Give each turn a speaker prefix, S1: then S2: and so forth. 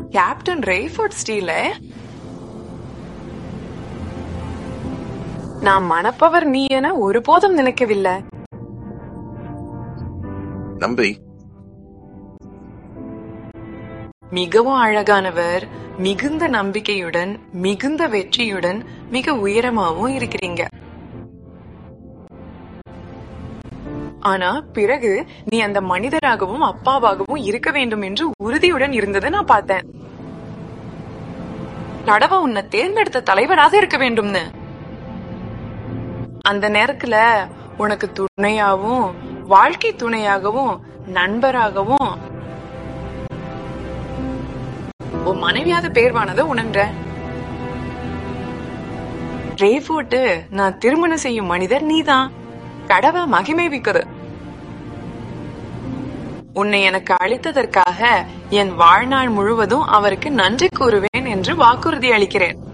S1: captain ரேஃபோர்ட் ஸ்டீல நான் மணப்பவர் நீ என ஒருபோதும் நினைக்கவில்லை
S2: நம்பி
S1: மிகவும் அழகானவர் மிகுந்த நம்பிக்கையுடன் மிகுந்த வெற்றியுடன் மிக உயரமாவும் இருக்கிறீங்க ஆனா பிறகு நீ அந்த மனிதராகவும் அப்பாவாகவும் இருக்க வேண்டும் என்று உறுதியுடன் இருந்ததை நான் பார்த்தேன் கடவை உன்னை தேர்ந்தெடுத்த தலைவராக இருக்க வேண்டும்னு அந்த நேரத்துல உனக்கு துணையாவும் வாழ்க்கை துணையாகவும் நண்பராகவும் உன் மனைவியாத பேர்வானதை உணர்ற ரேஃபோர்ட்டு நான் திருமணம் செய்யும் மனிதர் நீதான் கடவை மகிமைவிக்குது உன்னை எனக்கு அளித்ததற்காக என் வாழ்நாள் முழுவதும் அவருக்கு நன்றி கூறுவேன் என்று வாக்குறுதி அளிக்கிறேன்